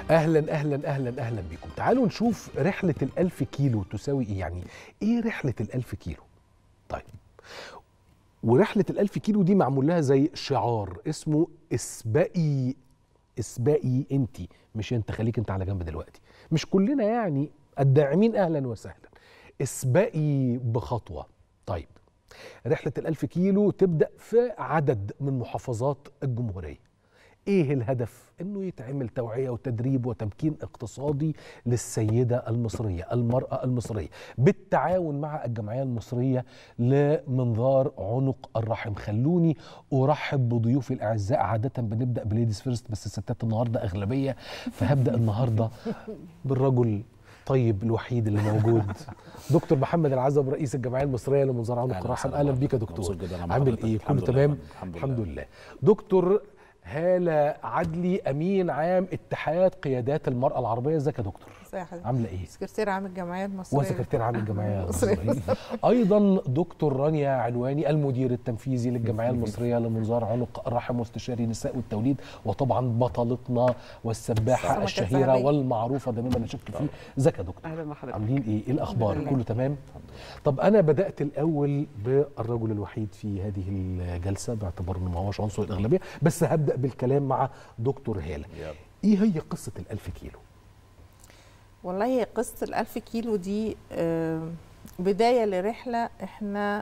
اهلا اهلا اهلا اهلا بكم تعالوا نشوف رحله الألف كيلو تساوي ايه يعني ايه رحله الألف كيلو طيب ورحله الألف كيلو دي معمول لها زي شعار اسمه اسبقي اسبقي انت مش انت خليك انت على جنب دلوقتي مش كلنا يعني الداعمين اهلا وسهلا اسبقي بخطوه طيب رحله الألف كيلو تبدا في عدد من محافظات الجمهوريه ايه الهدف انه يتعمل توعيه وتدريب وتمكين اقتصادي للسيده المصريه المراه المصريه بالتعاون مع الجمعيه المصريه لمنظار عنق الرحم خلوني ارحب بضيوفي الاعزاء عاده بنبدا بليديز فيرست بس الستات النهارده اغلبيه فهبدا النهارده بالرجل طيب الوحيد اللي موجود دكتور محمد العزب رئيس الجمعيه المصريه لمنظار عنق الرحم اهلا بيك يا دكتور عامل ايه كله تمام الحمد لله دكتور هالة عدلي أمين عام اتحاد قيادات المرأة العربية ازيك يا دكتور؟ ازي حضرتك؟ عاملة إيه؟ سكرتير عام الجمعية المصرية وسكرتير عام الجمعية المصرية أيضا دكتور رانيا عنواني المدير التنفيذي للجمعية المصرية لمنظار عنق الرحم واستشاري النساء والتوليد وطبعا بطلتنا والسباحة الشهيرة والمعروفة ده مما لا شك فيه ازيك يا دكتور؟ أهلا بحضرتك عاملين إيه؟ إيه الأخبار؟ كله تمام؟ طب أنا بدأت الأول بالرجل الوحيد في هذه الجلسة باعتبار إنه ما هوش عنصر الأغلبية بس هبدأ بالكلام مع دكتور هالة ايه هي قصه الألف كيلو والله هي قصة الألف كيلو دي بداية لرحلة احنا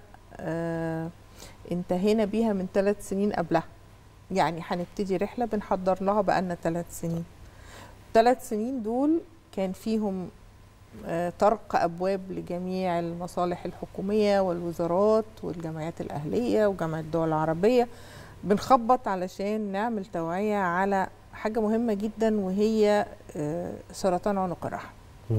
انتهينا بيها من ثلاث سنين قبلها يعني هنبتدي رحلة بنحضر لها بقالنا ثلاث سنين ثلاث سنين دول كان فيهم طرق أبواب لجميع المصالح الحكومية والوزارات والجمعيات الأهلية وجامعة الدول العربية بنخبط علشان نعمل توعية على حاجة مهمة جدا وهي سرطان عنق الرحم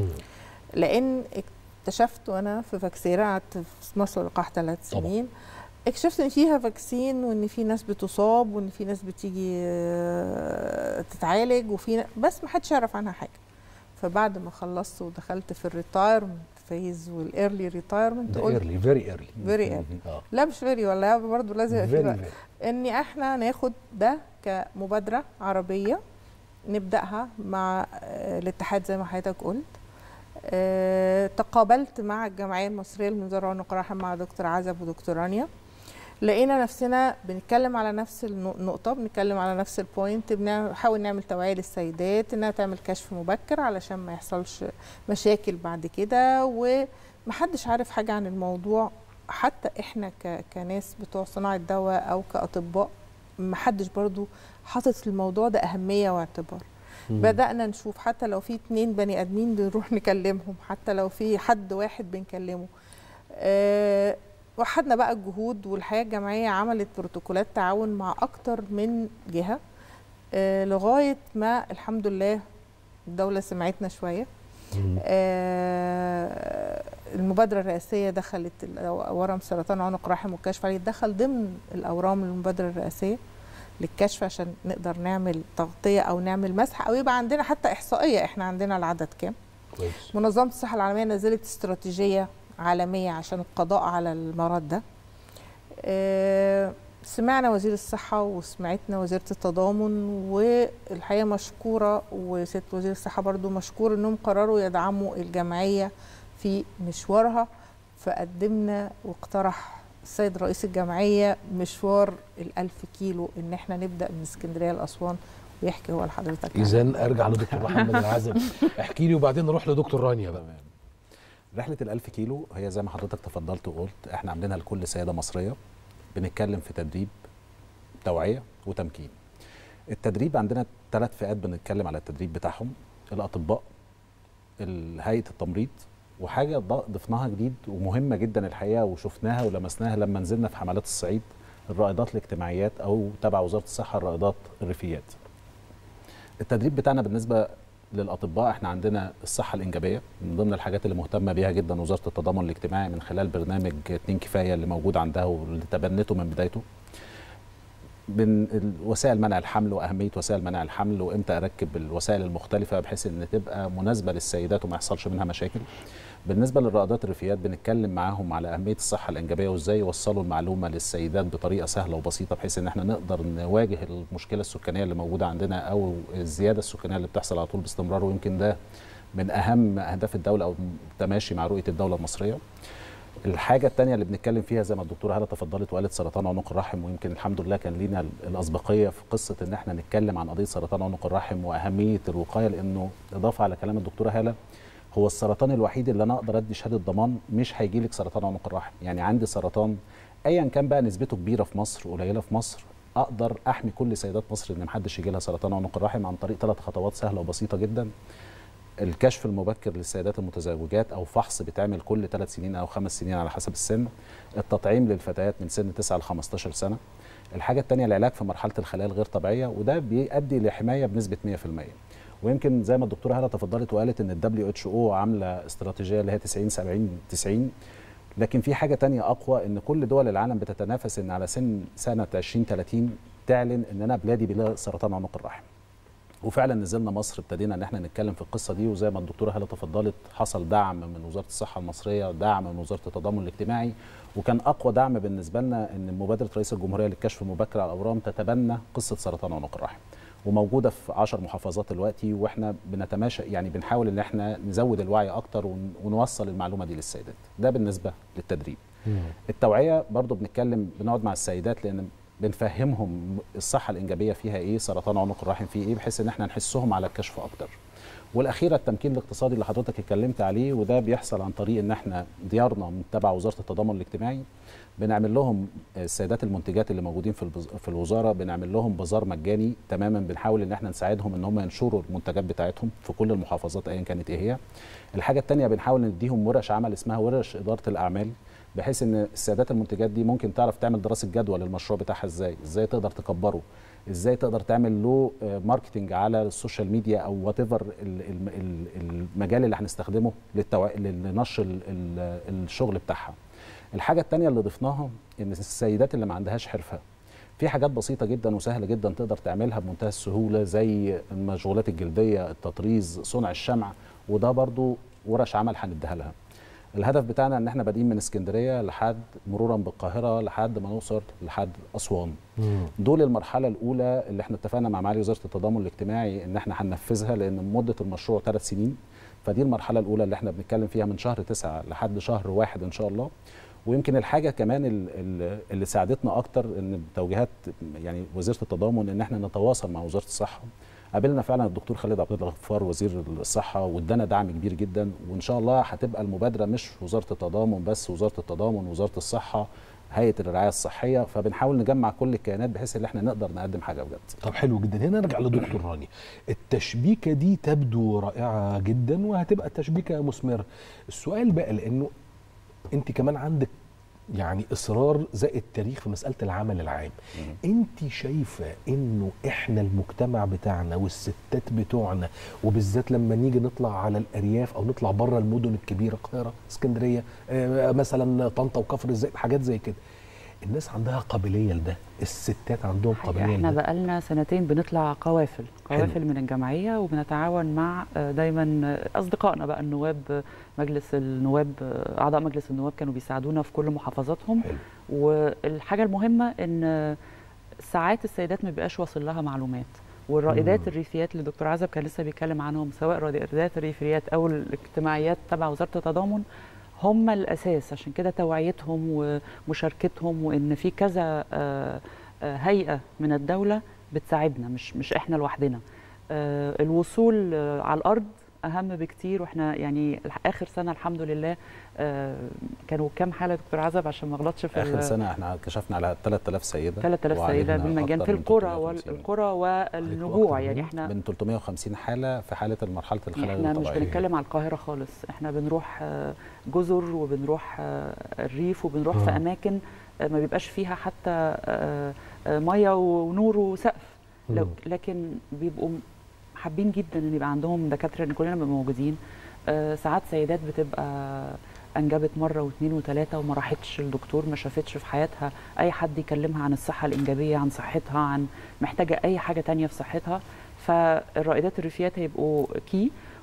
لأن اكتشفت وأنا في فاكسيرا قعدت في مصر لقاح ثلاث سنين طبعا. اكتشفت ان فيها فاكسين وان في ناس بتصاب وان في ناس بتيجي تتعالج وفي بس ما حدش يعرف عنها حاجه فبعد ما خلصت ودخلت في الريتايرمنت فيز والايرلي ريتايرمنت قلت ايرلي فيري ايرلي فيري ايرلي لا مش فيري ولا برضه لازم فيري اني احنا ناخد ده كمبادره عربيه نبداها مع الاتحاد زي ما حضرتك قلت اه تقابلت مع الجمعيه المصريه لمنظار عنق الرحم مع دكتور عزب ودكتور رانيا لقينا نفسنا بنتكلم على نفس النقطة بنتكلم على نفس البوينت بنحاول نعمل توعية للسيدات انها تعمل كشف مبكر علشان ما يحصلش مشاكل بعد كده ومحدش عارف حاجة عن الموضوع حتى احنا كناس بتوع صناعة دواء او كأطباء محدش برضو حاطط الموضوع ده أهمية واعتبار مم. بدأنا نشوف حتى لو في اتنين بني آدمين بنروح نكلمهم حتى لو في حد واحد بنكلمه أه وحدنا بقى الجهود والحياه الجمعيه عملت بروتوكولات تعاون مع اكتر من جهه آه لغايه ما الحمد لله الدوله سمعتنا شويه آه المبادره الرئاسيه دخلت ورم سرطان عنق رحم والكشف عليه دخل ضمن الاورام المبادره الرئاسيه للكشف عشان نقدر نعمل تغطيه او نعمل مسح او يبقى عندنا حتى احصائيه احنا عندنا العدد كام كويس منظمه الصحه العالميه نزلت استراتيجيه عالمية عشان القضاء على المرض ده أه سمعنا وزير الصحة وسمعتنا وزيرة التضامن والحقيقة مشكورة وست وزير الصحة برضو مشكور انهم قرروا يدعموا الجمعية في مشوارها فقدمنا واقترح السيد رئيس الجمعية مشوار الألف كيلو إن احنا نبدأ من اسكندرية لأسوان ويحكي هو لحضرتك إذا أرجع لدكتور محمد العزب احكي لي وبعدين نروح لدكتور رانيا بقى رحلة الألف كيلو هي زي ما حضرتك تفضلت وقلت احنا عاملينها لكل سيدة مصرية بنتكلم في تدريب توعية وتمكين التدريب عندنا ثلاث فئات بنتكلم على التدريب بتاعهم الأطباء هيئة التمريض وحاجة ضفناها جديد ومهمة جدا الحقيقة وشفناها ولمسناها لما نزلنا في حملات الصعيد الرائدات الاجتماعيات أو تبع وزارة الصحة الرائدات الريفيات التدريب بتاعنا بالنسبة للاطباء احنا عندنا الصحه الانجابيه من ضمن الحاجات اللي مهتمه بيها جدا وزاره التضامن الاجتماعي من خلال برنامج اتنين كفايه اللي موجود عندها واللي تبنته من بدايته من وسائل منع الحمل واهميه وسائل منع الحمل وامتى اركب الوسائل المختلفه بحيث ان تبقى مناسبه للسيدات وما يحصلش منها مشاكل بالنسبه للرائدات الريفيات بنتكلم معاهم على اهميه الصحه الانجابيه وازاي يوصلوا المعلومه للسيدات بطريقه سهله وبسيطه بحيث ان احنا نقدر نواجه المشكله السكانيه اللي موجوده عندنا او الزياده السكانيه اللي بتحصل على طول باستمرار ويمكن ده من اهم اهداف الدوله او تماشي مع رؤيه الدوله المصريه الحاجة التانية اللي بنتكلم فيها زي ما الدكتورة هالة تفضلت وقالت سرطان عنق الرحم ويمكن الحمد لله كان لينا الأسبقية في قصة إن احنا نتكلم عن قضية سرطان عنق الرحم وأهمية الوقاية لأنه إضافة على كلام الدكتورة هالة هو السرطان الوحيد اللي أنا أقدر أدي شهادة ضمان مش هيجي لك سرطان عنق الرحم يعني عندي سرطان أيا كان بقى نسبته كبيرة في مصر قليلة في مصر أقدر أحمي كل سيدات مصر إن محدش يجي لها سرطان عنق الرحم عن طريق ثلاث خطوات سهلة وبسيطة جدا الكشف المبكر للسيدات المتزوجات او فحص بيتعمل كل ثلاث سنين او خمس سنين على حسب السن التطعيم للفتيات من سن 9 ل 15 سنه الحاجه الثانيه العلاج في مرحله الخلايا الغير طبيعيه وده بيؤدي لحمايه بنسبه 100% ويمكن زي ما الدكتوره هاله تفضلت وقالت ان الدبليو اتش او عامله استراتيجيه اللي هي 90 70 90 لكن في حاجه تانية اقوى ان كل دول العالم بتتنافس ان على سن سنه 2030 تعلن ان انا بلادي بلا سرطان عنق الرحم وفعلا نزلنا مصر ابتدينا ان احنا نتكلم في القصه دي وزي ما الدكتوره هاله تفضلت حصل دعم من وزاره الصحه المصريه دعم من وزاره التضامن الاجتماعي وكان اقوى دعم بالنسبه لنا ان مبادره رئيس الجمهوريه للكشف المبكر على الاورام تتبنى قصه سرطان عنق الرحم وموجوده في 10 محافظات دلوقتي واحنا بنتماشى يعني بنحاول ان احنا نزود الوعي اكتر ونوصل المعلومه دي للسيدات ده بالنسبه للتدريب التوعيه برضو بنتكلم بنقعد مع السيدات لان بنفهمهم الصحه الانجابيه فيها ايه سرطان عنق الرحم فيه ايه بحيث ان احنا نحسهم على الكشف اكتر والاخيره التمكين الاقتصادي اللي حضرتك اتكلمت عليه وده بيحصل عن طريق ان احنا ديارنا من تبع وزاره التضامن الاجتماعي بنعمل لهم السيدات المنتجات اللي موجودين في في الوزاره بنعمل لهم بازار مجاني تماما بنحاول ان احنا نساعدهم ان هم ينشروا المنتجات بتاعتهم في كل المحافظات ايا كانت ايه هي الحاجه الثانيه بنحاول نديهم ورش عمل اسمها ورش اداره الاعمال بحيث ان السيدات المنتجات دي ممكن تعرف تعمل دراسه جدوى للمشروع بتاعها ازاي ازاي تقدر تكبره ازاي تقدر تعمل له ماركتنج على السوشيال ميديا او وات ايفر المجال اللي هنستخدمه للتوع... لنشر الشغل بتاعها الحاجه الثانيه اللي ضفناها ان السيدات اللي ما عندهاش حرفه في حاجات بسيطه جدا وسهله جدا تقدر تعملها بمنتهى السهوله زي المشغولات الجلديه التطريز صنع الشمع وده برضو ورش عمل هنديها لها الهدف بتاعنا ان احنا بادئين من اسكندريه لحد مرورا بالقاهره لحد ما نوصل لحد اسوان مم. دول المرحله الاولى اللي احنا اتفقنا مع معالي وزاره التضامن الاجتماعي ان احنا هننفذها لان مده المشروع ثلاث سنين فدي المرحله الاولى اللي احنا بنتكلم فيها من شهر تسعة لحد شهر واحد ان شاء الله ويمكن الحاجه كمان ال- ال- اللي ساعدتنا اكتر ان توجيهات يعني وزيره التضامن ان احنا نتواصل مع وزاره الصحه قابلنا فعلا الدكتور خالد عبد الغفار وزير الصحه وادانا دعم كبير جدا وان شاء الله هتبقى المبادره مش وزاره التضامن بس وزاره التضامن وزاره الصحه هيئه الرعايه الصحيه فبنحاول نجمع كل الكيانات بحيث ان احنا نقدر نقدم حاجه بجد طب حلو جدا هنا نرجع لدكتور راني التشبيكه دي تبدو رائعه جدا وهتبقى تشبيكه مثمره السؤال بقى لانه انت كمان عندك يعني اصرار زائد تاريخ في مساله العمل العام انت شايفه انه احنا المجتمع بتاعنا والستات بتوعنا وبالذات لما نيجي نطلع على الارياف او نطلع بره المدن الكبيره القاهره اسكندريه آه، مثلا طنطا وكفر الزيت حاجات زي كده الناس عندها قابليه لده الستات عندهم حقيقة قابليه احنا لده بقالنا سنتين بنطلع قوافل قوافل من الجمعية وبنتعاون مع آه، دايما آه، أصدقائنا بقى النواب آه، مجلس النواب آه، أعضاء مجلس النواب كانوا بيساعدونا في كل محافظاتهم حلو. والحاجة المهمة إن آه، ساعات السيدات ما بيبقاش واصل لها معلومات والرائدات مم. الريفيات اللي دكتور عزب كان لسه بيتكلم عنهم سواء رائدات الريفيات او الاجتماعيات تبع وزاره التضامن هم الاساس عشان كده توعيتهم ومشاركتهم وان في كذا آه، آه، هيئه من الدوله بتساعدنا مش مش احنا لوحدنا آه، الوصول آه، على الارض اهم بكتير واحنا يعني اخر سنه الحمد لله آه، كانوا كام حاله يا دكتور عزب عشان ما اغلطش في اخر ال- سنه احنا كشفنا على 3000 سيده 3000 سيده وعالجنا بالمجان أكتر في من القرى 350. والقرى والنجوع أكتر يعني من- احنا من 350 حاله في حاله مرحله الخلايا احنا مش الطبيعيه بنتكلم على القاهره خالص احنا بنروح آه، جزر وبنروح آه، الريف وبنروح في آه. اماكن آه، ما بيبقاش فيها حتى آه، آه، ميه ونور وسقف لو مم. لكن بيبقوا حابين جدا ان يبقى عندهم دكاتره ان كلنا بنبقى موجودين آه، ساعات سيدات بتبقى انجبت مره واثنين وثلاثه وما راحتش الدكتور ما شافتش في حياتها اي حد يكلمها عن الصحه الانجابيه عن صحتها عن محتاجه اي حاجه تانية في صحتها فالرائدات الريفيات هيبقوا كي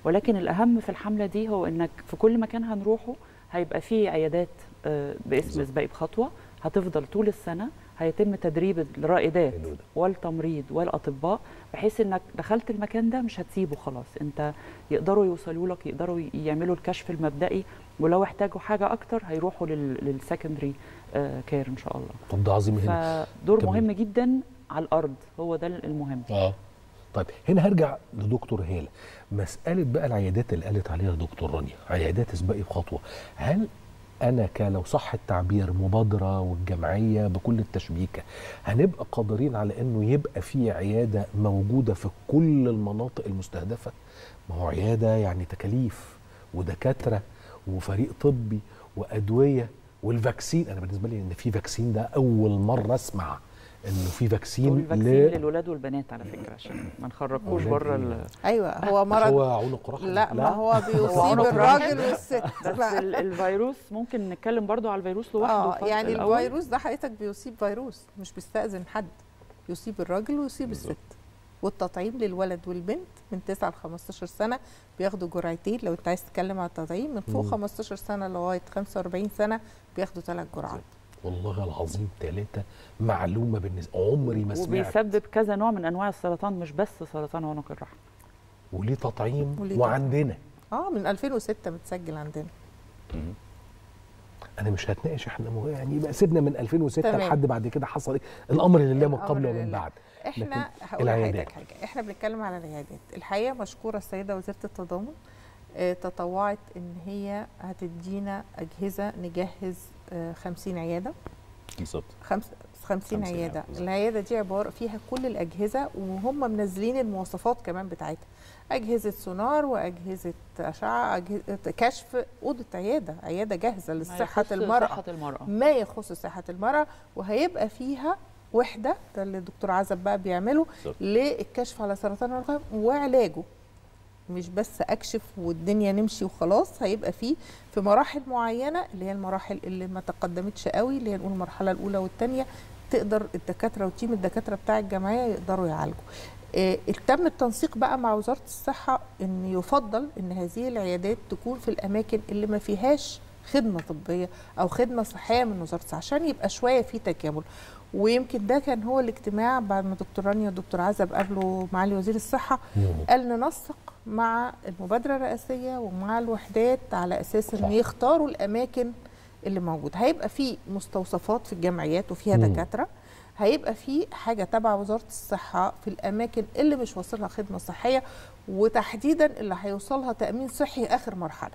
ولكن الاهم في الحمله دي هو انك في كل مكان هنروحه هيبقى فيه عيادات آه، باسم بالظبط. سباقي بخطوه هتفضل طول السنه هيتم تدريب الرائدات حلو ده. والتمريض والاطباء بحيث انك دخلت المكان ده مش هتسيبه خلاص انت يقدروا يوصلوا لك يقدروا ي- يعملوا الكشف المبدئي ولو احتاجوا حاجه اكتر هيروحوا للسكندري كير ان شاء الله طب ده عظيم هنا فدور كمل. مهم جدا على الارض هو ده المهم اه طيب هنا هرجع لدكتور هاله مساله بقى العيادات اللي قالت عليها دكتور رانيا عيادات سباقي بخطوه هل انا كلو صح التعبير مبادره والجمعيه بكل التشبيكه هنبقى قادرين على انه يبقى في عياده موجوده في كل المناطق المستهدفه ما هو عياده يعني تكاليف ودكاتره وفريق طبي وادويه والفاكسين انا بالنسبه لي ان في فاكسين ده اول مره اسمع انه في فاكسين والفاكسين ل- للولاد والبنات على فكره عشان ما نخرجوش أولاد بره إيه؟ ال- ايوه هو مش مرض هو عنق رحم لا ما هو هو بيصيب عنق الراجل رحم. والست بس لا. ال- الفيروس ممكن نتكلم برضو على الفيروس لوحده اه الفصل يعني الأول. الفيروس ده حضرتك بيصيب فيروس مش بيستأذن حد يصيب الراجل ويصيب الست والتطعيم للولد والبنت من 9 ل 15 سنه بياخدوا جرعتين لو انت عايز تتكلم على التطعيم من فوق مم. 15 سنه لغايه 45 سنه بياخدوا ثلاث جرعات والله العظيم ثلاثة معلومة بالنسبة عمري ما سمعت وبيسبب كذا نوع من انواع السرطان مش بس سرطان عنق الرحم وليه تطعيم وليه وعندنا اه من 2006 متسجل عندنا انا مش هتناقش احنا مو- يعني يبقى سيبنا من 2006 تمام. لحد بعد كده حصل ايه الامر لله من الأمر قبل ومن لله. بعد احنا لكن هقول العيادات. لحضرتك حاجه احنا بنتكلم على العيادات الحقيقه مشكوره السيده وزيره التضامن آه، تطوعت ان هي هتدينا اجهزه نجهز آه، 50 عياده بالظبط خمس 50 50 عياده بالظبط. العياده دي عباره فيها كل الاجهزه وهم منزلين المواصفات كمان بتاعتها اجهزه سونار واجهزه اشعه أجهزة كشف اوضه عياده عياده جاهزه ما لصحه يخص المراه صحه المراه ما يخص صحه المراه وهيبقى فيها وحده ده اللي الدكتور عزب بقى بيعمله بالظبط. للكشف على سرطان الرحم وعلاجه مش بس اكشف والدنيا نمشي وخلاص هيبقى فيه في مراحل معينه اللي هي المراحل اللي ما تقدمتش قوي اللي هي نقول المرحله الاولى والثانيه تقدر الدكاتره وتيم الدكاتره بتاع الجمعيه يقدروا يعالجوا آه، تم التنسيق بقى مع وزاره الصحه ان يفضل ان هذه العيادات تكون في الاماكن اللي ما فيهاش خدمه طبيه او خدمه صحيه من وزاره الصحه عشان يبقى شويه في تكامل ويمكن ده كان هو الاجتماع بعد ما دكتور رانيا ودكتور عزب قابلوا معالي وزير الصحه مم. قال ننسق مع المبادره الرئاسيه ومع الوحدات على اساس صح. ان يختاروا الاماكن اللي موجوده هيبقى في مستوصفات في الجمعيات وفيها مم. دكاتره هيبقى في حاجه تبع وزاره الصحه في الاماكن اللي مش واصلها خدمه صحيه وتحديدا اللي هيوصلها تامين صحي اخر مرحله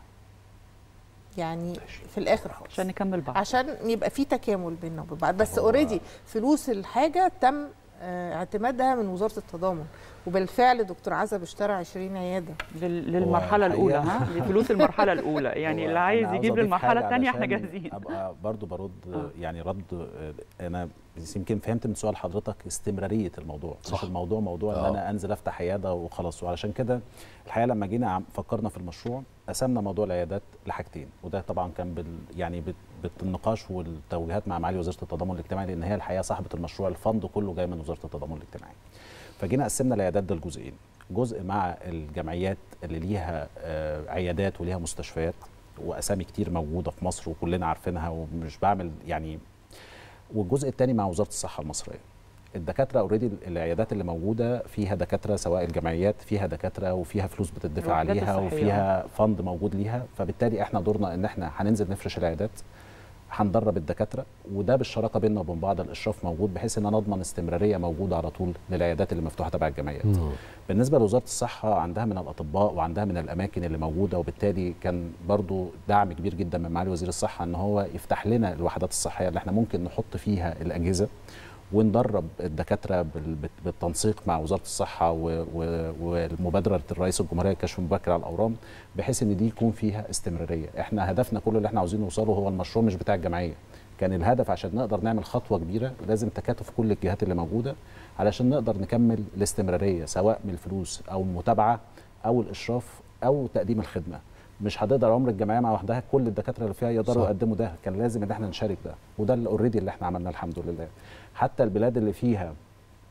يعني ماشي. في الاخر خالص عشان نكمل بعض عشان يبقى في تكامل بيننا وبين بعض بس اوريدي فلوس الحاجه تم آه، اعتمادها من وزاره التضامن وبالفعل دكتور عزب اشترى 20 عياده لل- للمرحله الاولى ها دي فلوس المرحله الاولى يعني هو اللي عايز أنا عاوز يجيب أضيف للمرحله حاجة الثانيه احنا علشان جاهزين ابقى برضو برد آه. يعني رد آه، انا يمكن فهمت من سؤال حضرتك استمراريه الموضوع صح. مش الموضوع موضوع ان آه. انا انزل افتح عياده وخلاص وعلشان كده الحقيقه لما جينا عم- فكرنا في المشروع قسمنا موضوع العيادات لحاجتين وده طبعا كان بال يعني بال- بالنقاش والتوجيهات مع معالي وزيره التضامن الاجتماعي لان هي الحقيقه صاحبه المشروع الفند كله جاي من وزاره التضامن الاجتماعي فجينا قسمنا العيادات ده لجزئين جزء مع الجمعيات اللي ليها آه، عيادات وليها مستشفيات واسامي كتير موجوده في مصر وكلنا عارفينها ومش بعمل يعني والجزء الثاني مع وزاره الصحه المصريه الدكاتره اوريدي العيادات اللي موجوده فيها دكاتره سواء الجمعيات فيها دكاتره وفيها فلوس بتدفع الوحدات عليها الصحية. وفيها فند موجود ليها فبالتالي احنا دورنا ان احنا هننزل نفرش العيادات هندرب الدكاتره وده بالشراكه بيننا وبين بعض الاشراف موجود بحيث ان انا اضمن استمراريه موجوده على طول للعيادات اللي مفتوحه تبع الجمعيات مم. بالنسبه لوزاره الصحه عندها من الاطباء وعندها من الاماكن اللي موجوده وبالتالي كان برضو دعم كبير جدا من معالي وزير الصحه ان هو يفتح لنا الوحدات الصحيه اللي احنا ممكن نحط فيها الاجهزه وندرب الدكاتره بال- بال- بالتنسيق مع وزاره الصحه و- و- والمبادره الرئيس الجمهوريه الكشف المبكر على الاورام بحيث ان دي يكون فيها استمراريه احنا هدفنا كل اللي احنا عاوزين نوصله هو المشروع مش بتاع الجمعيه كان الهدف عشان نقدر نعمل خطوه كبيره لازم تكاتف كل الجهات اللي موجوده علشان نقدر نكمل الاستمراريه سواء من الفلوس او المتابعه او الاشراف او تقديم الخدمه مش هتقدر عمر الجمعيه مع وحدها كل الدكاتره اللي فيها يقدروا صح. يقدموا ده كان لازم ان احنا نشارك ده وده اللي اوريدي اللي احنا عملناه الحمد لله حتى البلاد اللي فيها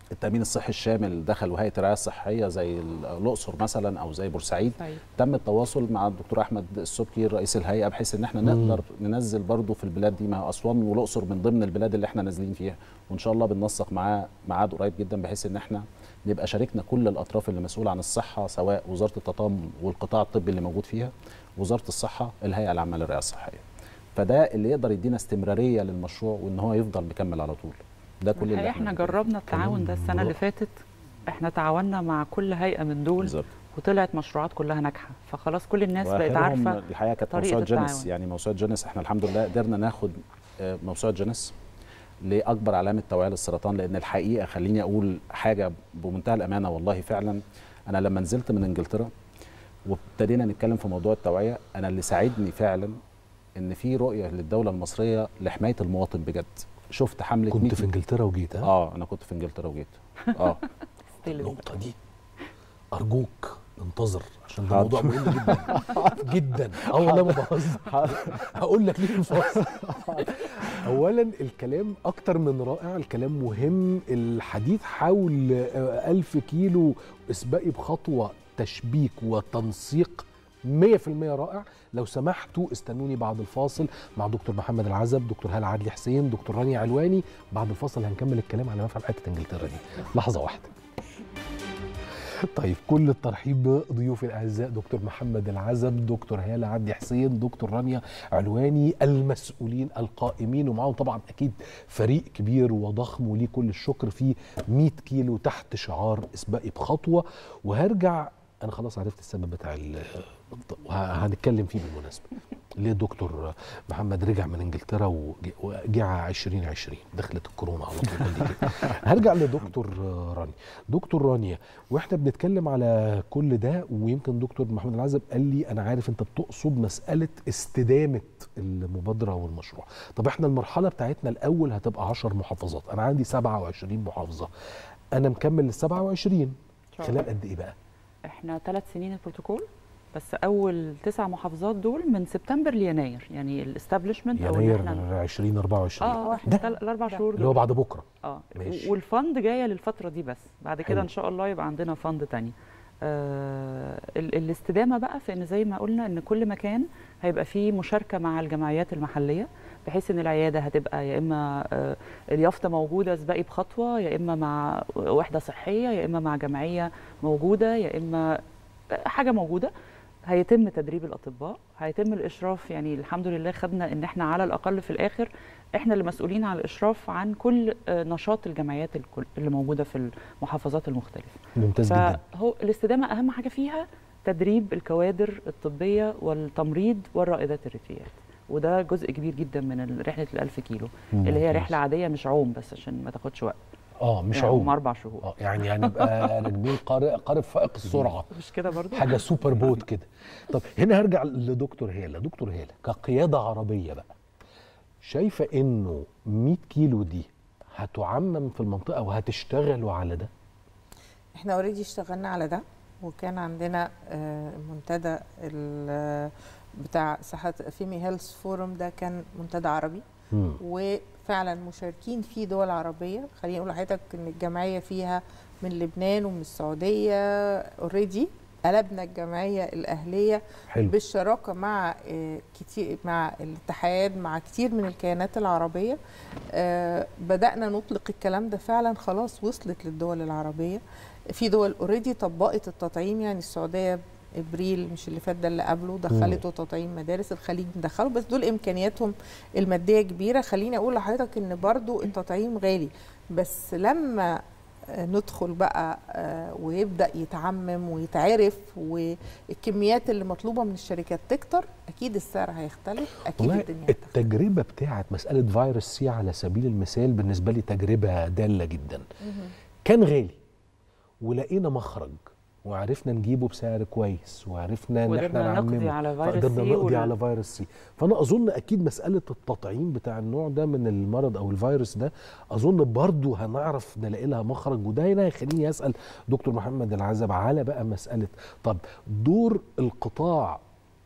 التامين الصحي الشامل دخل وهيئه الرعايه الصحيه زي الاقصر مثلا او زي بورسعيد طيب. تم التواصل مع الدكتور احمد السبكي رئيس الهيئه بحيث ان احنا نقدر ننزل برضه في البلاد دي ما اسوان والاقصر من ضمن البلاد اللي احنا نازلين فيها وان شاء الله بننسق معاه ميعاد قريب جدا بحيث ان احنا نبقى شاركنا كل الاطراف اللي مسؤوله عن الصحه سواء وزاره التضامن والقطاع الطبي اللي موجود فيها وزاره الصحه الهيئه العامه للرعايه الصحيه فده اللي يقدر يدينا استمراريه للمشروع وان هو يفضل مكمل على طول ده كل اللي الحقيقة احنا بنقوله. جربنا التعاون ده السنه اللي فاتت احنا تعاوننا مع كل هيئه من دول بالظبط وطلعت مشروعات كلها ناجحه فخلاص كل الناس بقت وآخرهم عارفه الحقيقه كانت طريقة موسوعه جنس التعاون. يعني موسوعه جنس احنا الحمد لله قدرنا ناخد آه، موسوعه جنس لاكبر علامه توعيه للسرطان لان الحقيقه خليني اقول حاجه بمنتهى الامانه والله فعلا انا لما نزلت من انجلترا وابتدينا نتكلم في موضوع التوعيه انا اللي ساعدني فعلا ان في رؤيه للدوله المصريه لحمايه المواطن بجد شفت حمله كنت 100 في انجلترا وجيت ها اه انا كنت في انجلترا وجيت اه النقطة دي أرجوك انتظر عشان ده حاضر. موضوع مهم جدا جدا اه والله ما بهزر هقول لك ليه الفاصل أولا الكلام أكتر من رائع الكلام مهم الحديث حول آه، ألف كيلو اسبقي بخطوة تشبيك وتنسيق 100% رائع لو سمحتوا استنوني بعد الفاصل مع دكتور محمد العزب دكتور هلا عدلي حسين دكتور رانيا علواني بعد الفاصل هنكمل الكلام على مفعل حته انجلترا دي لحظه واحده طيب كل الترحيب بضيوفي الاعزاء دكتور محمد العزب دكتور هاله عبدي حسين دكتور رانيا علواني المسؤولين القائمين ومعاهم طبعا اكيد فريق كبير وضخم وليه كل الشكر في 100 كيلو تحت شعار اسبقي بخطوه وهرجع انا خلاص عرفت السبب بتاع ال- وه- هنتكلم فيه بالمناسبه ليه دكتور محمد رجع من انجلترا وج- وجع 2020 دخلت الكورونا على طول قال لي كده. هرجع لدكتور رانيا دكتور رانيا واحنا بنتكلم على كل ده ويمكن دكتور محمد العزب قال لي انا عارف انت بتقصد مساله استدامه المبادره والمشروع طب احنا المرحله بتاعتنا الاول هتبقى 10 محافظات انا عندي 27 محافظه انا مكمل ال 27 شاء الله. خلال قد ايه بقى احنا ثلاث سنين البروتوكول بس اول تسع محافظات دول من سبتمبر ليناير يعني الاستابلشمنت او ان يناير احنا 2024 اه احنا ده تل- الاربع شهور اللي هو دول بعد بكره اه ماشي. والفند جايه للفتره دي بس بعد حلو. كده ان شاء الله يبقى عندنا فند تاني آه ال- الاستدامه بقى في ان زي ما قلنا ان كل مكان هيبقى فيه مشاركه مع الجمعيات المحليه بحيث ان العياده هتبقى يا اما آه اليافطه موجوده سباقي بخطوه يا اما مع وحده صحيه يا اما مع جمعيه موجوده يا اما حاجه موجوده هيتم تدريب الاطباء هيتم الاشراف يعني الحمد لله خدنا ان احنا على الاقل في الاخر احنا اللي مسؤولين عن الاشراف عن كل آه، نشاط الجمعيات الكل اللي موجوده في المحافظات المختلفه ممتاز جدا فهو الاستدامه اهم حاجه فيها تدريب الكوادر الطبيه والتمريض والرائدات الريفيات وده جزء كبير جدا من ال- رحله الألف كيلو اللي هي ممتاز. رحله عاديه مش عوم بس عشان ما تاخدش وقت اه مش يعني هم عوم اربع شهور اه يعني هنبقى راكبين قارب قارب فائق السرعه مش كده برضو حاجه سوبر بوت كده طب هنا هرجع لدكتور هاله دكتور هاله كقياده عربيه بقى شايفه انه 100 كيلو دي هتعمم في المنطقه وهتشتغلوا على ده احنا اوريدي اشتغلنا على ده وكان عندنا آه، منتدى ال- بتاع صحة فيمي هيلث فورم ده كان منتدى عربي مم. وفعلا مشاركين فيه دول عربية خليني اقول لحضرتك ان الجمعية فيها من لبنان ومن السعودية اوريدي قلبنا الجمعية الأهلية حلو بالشراكه مع آه، كتير مع الاتحاد مع كتير من الكيانات العربيه آه، بدانا نطلق الكلام ده فعلا خلاص وصلت للدول العربيه في دول اوريدي طبقت التطعيم يعني السعوديه ابريل مش اللي فات ده اللي قبله دخلته تطعيم مدارس الخليج دخلوا بس دول امكانياتهم الماديه كبيره خليني اقول لحضرتك ان برضو التطعيم غالي بس لما آه، ندخل بقى آه، ويبدا يتعمم ويتعرف والكميات اللي مطلوبه من الشركات تكتر اكيد السعر هيختلف اكيد والله الدنيا هتختلف التجربه بتاعت مساله فيروس سي على سبيل المثال بالنسبه لي تجربه داله جدا كان غالي ولقينا مخرج وعرفنا نجيبه بسعر كويس وعرفنا ان احنا وقدرنا نقضي نعممه على فيروس فقدرنا سي نقضي وال- على فيروس سي فانا اظن اكيد مساله التطعيم بتاع النوع ده من المرض او الفيروس ده اظن برضو هنعرف نلاقي لها مخرج وده هنا يخليني اسال دكتور محمد العزب على بقى مساله طب دور القطاع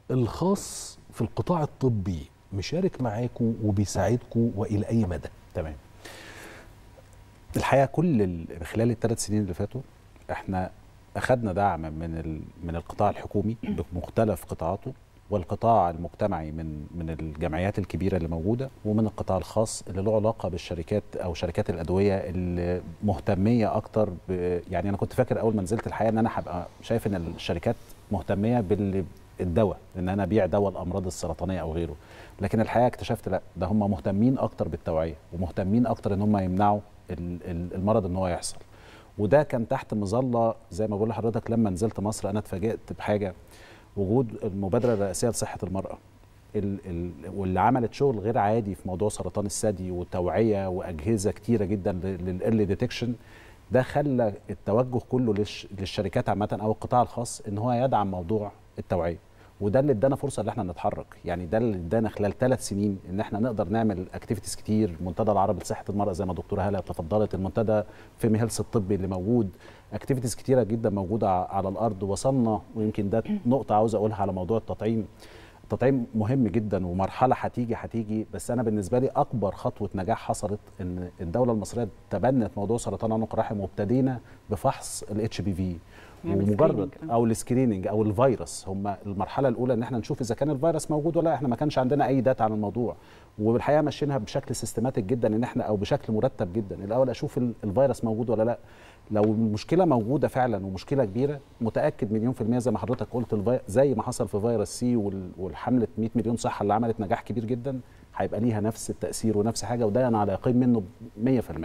الخاص في القطاع الطبي مشارك معاكم وبيساعدكم والى اي مدى تمام الحقيقه كل ال- خلال الثلاث سنين اللي فاتوا احنا اخذنا دعم من ال- من القطاع الحكومي بمختلف قطاعاته والقطاع المجتمعي من من الجمعيات الكبيره اللي موجوده ومن القطاع الخاص اللي له علاقه بالشركات او شركات الادويه اللي مهتميه اكتر ب يعني انا كنت فاكر اول ما نزلت الحقيقه ان انا هبقى شايف ان الشركات مهتميه بالدواء ان انا ابيع دواء الامراض السرطانيه او غيره لكن الحقيقه اكتشفت لا ده هم مهتمين اكتر بالتوعيه ومهتمين اكتر ان هم يمنعوا ال- ال- المرض ان هو يحصل وده كان تحت مظله زي ما بقول لحضرتك لما نزلت مصر انا اتفاجئت بحاجه وجود المبادره الرئاسيه لصحه المراه ال ال واللي عملت شغل غير عادي في موضوع سرطان الثدي وتوعيه واجهزه كتيره جدا للايرلي ديتكشن ده خلى التوجه كله للش للشركات عامه او القطاع الخاص ان هو يدعم موضوع التوعيه وده اللي ادانا فرصه ان احنا نتحرك يعني ده اللي ادانا خلال ثلاث سنين ان احنا نقدر نعمل اكتيفيتيز كتير المنتدى العربي لصحه المراه زي ما دكتوره هاله تفضلت المنتدى فيمي هيلث الطبي اللي موجود اكتيفيتيز كتيره جدا موجوده ع- على الارض وصلنا ويمكن ده نقطه عاوز اقولها على موضوع التطعيم التطعيم مهم جدا ومرحله هتيجي هتيجي بس انا بالنسبه لي اكبر خطوه نجاح حصلت ان الدوله المصريه تبنت موضوع سرطان عنق الرحم وابتدينا بفحص الاتش بي في نعمل ومجرد screening. او السكريننج او الفيروس هم المرحله الاولى ان احنا نشوف اذا كان الفيروس موجود ولا لا احنا ما كانش عندنا اي داتا عن الموضوع وبالحقيقه ماشيينها بشكل سيستماتيك جدا ان احنا او بشكل مرتب جدا الاول اشوف ال- الفيروس موجود ولا لا لو المشكله موجوده فعلا ومشكله كبيره متاكد مليون في الميه زي ما حضرتك قلت الفي... زي ما حصل في فيروس سي وال... والحمله 100 مليون صحه اللي عملت نجاح كبير جدا هيبقى ليها نفس التاثير ونفس حاجه وده انا على يقين منه 100%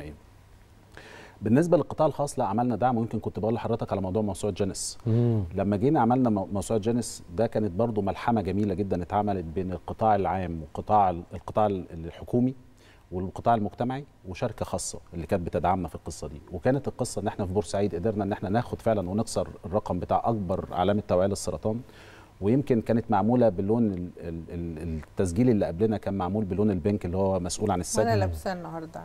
بالنسبه للقطاع الخاص لا عملنا دعم ويمكن كنت بقول لحضرتك على موضوع موسوعه جينيس لما جينا عملنا مو- موسوعه جينيس ده كانت برضو ملحمه جميله جدا اتعملت بين القطاع العام والقطاع ال- القطاع ال- الحكومي والقطاع المجتمعي وشركه خاصه اللي كانت بتدعمنا في القصه دي وكانت القصه ان احنا في بورسعيد قدرنا ان احنا ناخد فعلا ونكسر الرقم بتاع اكبر علامه توعيه للسرطان ويمكن كانت معموله باللون ال- ال- ال- التسجيل اللي قبلنا كان معمول باللون البنك اللي هو مسؤول عن السجن وانا لابساه النهارده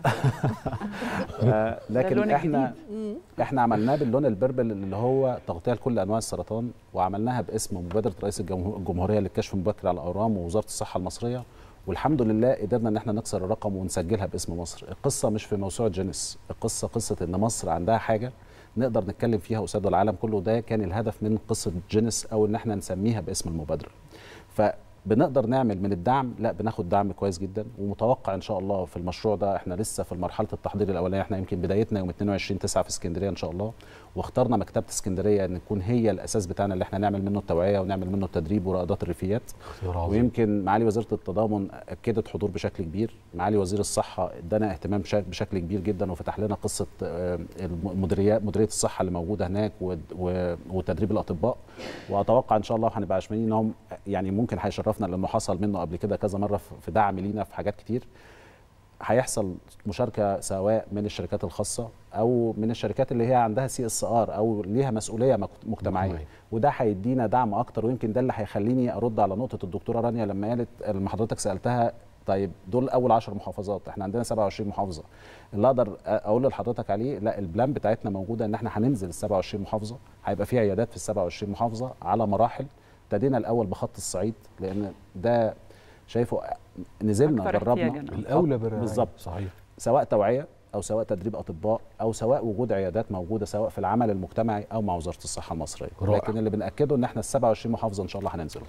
آه، لكن اللون احنا احنا عملناه باللون البربل اللي هو تغطيه لكل انواع السرطان وعملناها باسم مبادره رئيس الجمهو- الجمهوريه للكشف المبكر على الاورام ووزاره الصحه المصريه والحمد لله قدرنا ان احنا نكسر الرقم ونسجلها باسم مصر القصه مش في موسوعه جينيس القصه قصه ان مصر عندها حاجه نقدر نتكلم فيها قصاد العالم كله ده كان الهدف من قصه جينيس او ان احنا نسميها باسم المبادره فبنقدر نعمل من الدعم لا بناخد دعم كويس جدا ومتوقع ان شاء الله في المشروع ده احنا لسه في مرحله التحضير الاولانيه احنا يمكن بدايتنا يوم 22 9 في اسكندريه ان شاء الله واخترنا مكتبه اسكندريه ان تكون هي الاساس بتاعنا اللي احنا نعمل منه التوعيه ونعمل منه التدريب ورائدات الريفيات اختيار عظيم. ويمكن معالي وزيره التضامن اكدت حضور بشكل كبير معالي وزير الصحه ادانا اهتمام بشك- بشكل كبير جدا وفتح لنا قصه آه، المديريات مديريه الصحه اللي موجوده هناك و- و- وتدريب الاطباء واتوقع ان شاء الله هنبقى عشمانين انهم يعني ممكن هيشرفنا لانه حصل منه قبل كده كذا مره في في دعم لينا في حاجات كتير هيحصل مشاركه سواء من الشركات الخاصه او من الشركات اللي هي عندها سي اس ار او ليها مسؤوليه مك- مجتمعيه مجتمعية. وده هيدينا دعم اكتر ويمكن ده اللي هيخليني ارد على نقطه الدكتوره رانيا لما قالت لما حضرتك سالتها طيب دول اول 10 محافظات احنا عندنا 27 محافظه اللي اقدر اقول لحضرتك عليه لا البلان بتاعتنا موجوده ان احنا هننزل ال 27 محافظه هيبقى في عيادات في ال 27 محافظه على مراحل ابتدينا الاول بخط الصعيد لان ده شايفه نزلنا أكثر جربنا احتياجاً. الاولى بالرعايه بالظبط صحيح سواء توعيه او سواء تدريب اطباء او سواء وجود عيادات موجوده سواء في العمل المجتمعي او مع وزاره الصحه المصريه رائع. لكن اللي بناكده ان احنا ال 27 محافظه ان شاء الله هننزل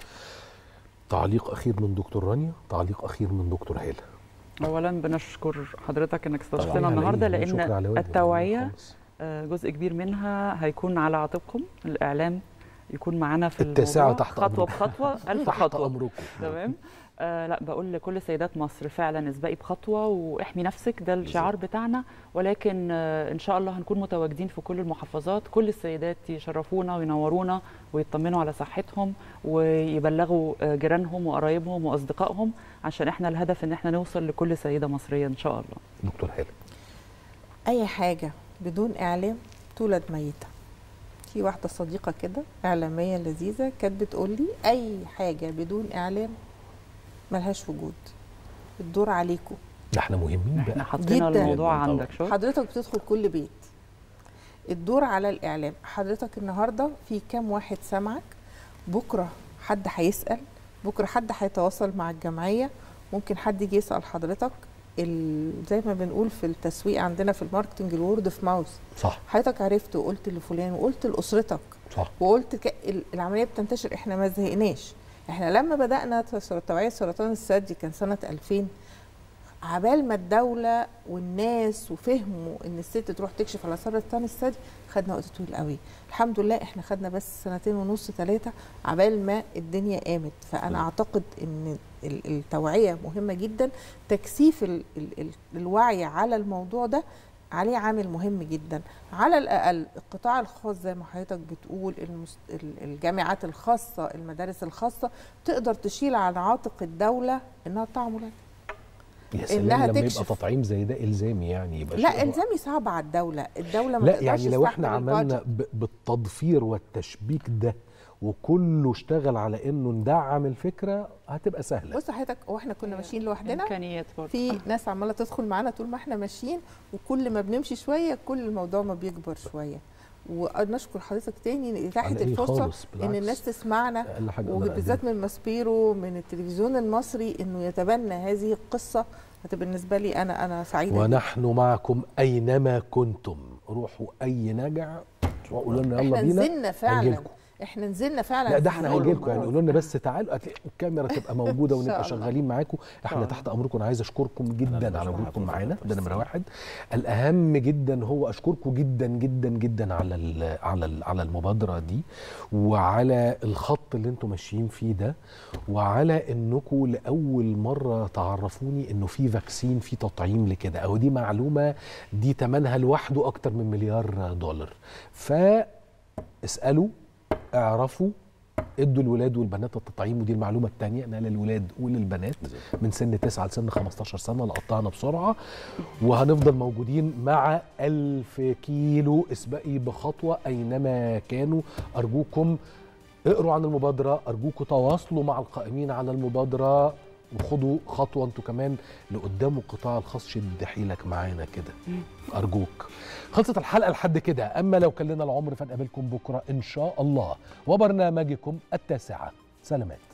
تعليق اخير من دكتور رانيا تعليق اخير من دكتور هاله اولا بنشكر حضرتك انك استضفتنا طبعاً. النهارده على إيه؟ شكر لان على واجب. التوعيه خالص. آه، جزء كبير منها هيكون على عاتقكم الاعلام يكون معانا في التاسعة الموضوع تحت خطوه أمركم. بخطوه الف تحت خطوه امركم تمام آه لا بقول لكل سيدات مصر فعلا اسبقي بخطوه واحمي نفسك ده الشعار بتاعنا ولكن آه ان شاء الله هنكون متواجدين في كل المحافظات كل السيدات يشرفونا وينورونا ويطمنوا على صحتهم ويبلغوا آه جيرانهم وقرايبهم واصدقائهم عشان احنا الهدف ان احنا نوصل لكل سيده مصريه ان شاء الله دكتور هاله اي حاجه بدون اعلام تولد ميته في واحده صديقه كده اعلاميه لذيذه كانت بتقول لي اي حاجه بدون اعلام ملهاش وجود الدور عليكم ده احنا مهمين احنا بقى حطينا جداً. الموضوع جداً عندك شوف حضرتك بتدخل كل بيت الدور على الاعلام حضرتك النهارده في كام واحد سمعك بكره حد هيسال بكره حد هيتواصل مع الجمعيه ممكن حد يجي يسال حضرتك ال- زي ما بنقول في التسويق عندنا في الماركتنج الورد في ماوس صح حضرتك عرفت وقلت لفلان وقلت لاسرتك صح وقلت ك... ال- العمليه بتنتشر احنا ما زهقناش احنا لما بدانا تس- توعيه سرطان الثدي كان سنه 2000 عبال ما الدوله والناس وفهموا ان الست تروح تكشف على سرطان الثدي خدنا وقت طويل قوي الحمد لله احنا خدنا بس سنتين ونص ثلاثه عبال ما الدنيا قامت فانا نعم. اعتقد ان ال- التوعيه مهمه جدا تكثيف ال ال ال الوعي على الموضوع ده عليه عامل مهم جدا على الاقل القطاع الخاص زي ما حضرتك بتقول المس... ال- الجامعات الخاصه المدارس الخاصه تقدر تشيل عن عاتق الدوله انها تطعم ولادها يا سلام إنها لما تكشف. يبقى تطعيم زي ده الزامي يعني يبقى لا شيء الزامي صعب على الدوله الدوله ما لا تقدرش يعني لو احنا تستحمل عملنا البادجت. ب- بالتضفير والتشبيك ده وكله اشتغل على انه ندعم الفكره هتبقى سهله بص حضرتك هو احنا كنا ماشيين لوحدنا امكانيات برضه في ناس عماله تدخل معانا طول ما احنا ماشيين وكل ما بنمشي شويه كل الموضوع ما بيكبر شويه ونشكر حضرتك تاني اتاحت على إيه الفرصه خالص، ان بالعكس. الناس تسمعنا اقل حاجه أقدر وبالذات من ماسبيرو من التلفزيون المصري انه يتبنى هذه القصه هتبقى بالنسبه لي انا انا سعيده جداً. ونحن معكم اينما كنتم روحوا اي نجع وقولوا لنا يلا احنا بينا نزلنا فعلا هنجيلكم. احنا نزلنا فعلا لا ده في احنا الظلم. هنجي لكم يعني قولوا لنا بس تعالوا هتلاقوا الكاميرا تبقى موجوده إن شاء ونبقى الله. شغالين معاكم احنا آه. تحت امركم انا عايز اشكركم أنا جدا اللي على بشكر وجودكم حضرتك. معانا ده نمره ميرسي. واحد الاهم جدا هو اشكركم جدا جدا جدا على ال على ال على المبادره دي وعلى الخط اللي انتم ماشيين فيه ده وعلى انكم لاول مره تعرفوني انه في فاكسين في تطعيم لكده او دي معلومه دي ثمنها لوحده اكتر من مليار دولار فاسالوا اعرفوا ادوا الولاد والبنات التطعيم ودي المعلومه الثانيه انها للولاد وللبنات من سن 9 لسن 15 سنه لقطعنا بسرعه وهنفضل موجودين مع ألف كيلو اسبقي بخطوه اينما كانوا ارجوكم اقروا عن المبادره ارجوكم تواصلوا مع القائمين على المبادره وخدوا خطوه انتوا كمان لقدام القطاع الخاص شد حيلك معانا كده ارجوك خلصت الحلقه لحد كده اما لو كان لنا العمر فنقابلكم بكره ان شاء الله وبرنامجكم التاسعه سلامات